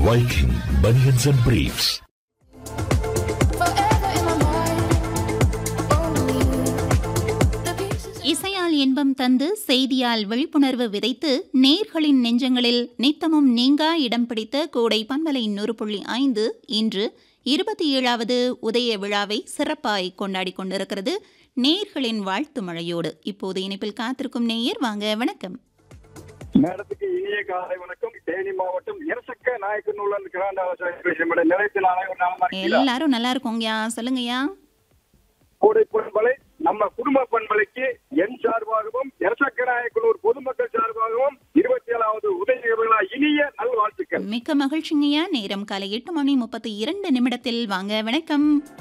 Viking Bunions and Briefs. Forever in my mind. Only the pieces. இசையால் இன்பம் தந்து செய்தியால் விழிப்புணர்வு விதைத்து நேர்களின் நெஞ்சங்களில் நித்தமும் நீங்கா இடம் பிடித்த கோடை பண்பலை நூறு புள்ளி ஐந்து இன்று இருபத்தி ஏழாவது உதய விழாவை சிறப்பாய் கொண்டாடி கொண்டிருக்கிறது நேர்களின் வாழ்த்து மழையோடு இப்போது இணைப்பில் காத்திருக்கும் நேயர் வாங்க வணக்கம் மேடத்துக்கு இனிய காலை வணக்கம் தேனி மாவட்டம் இரசக்க நாயக்கனூர்ல கிராண்டால நிலையத்தில் அனைவரும் நலமா இருக்கீங்களா? எல்லாரும் நல்லா இருக்கோங்கய்யா சொல்லுங்கய்யா கோடை பண்பலை நம்ம குடும்ப பண்பலைக்கு என் சார்பாகவும் இரசக்க நாயக்கனூர் பொதுமக்கள் சார்பாகவும் இருபத்தி ஏழாவது உதய விழா இனிய நல்வாழ்த்துக்கள் மிக்க மகிழ்ச்சிங்கய்யா நேரம் காலை எட்டு மணி முப்பத்தி இரண்டு நிமிடத்தில் வாங்க வணக்கம்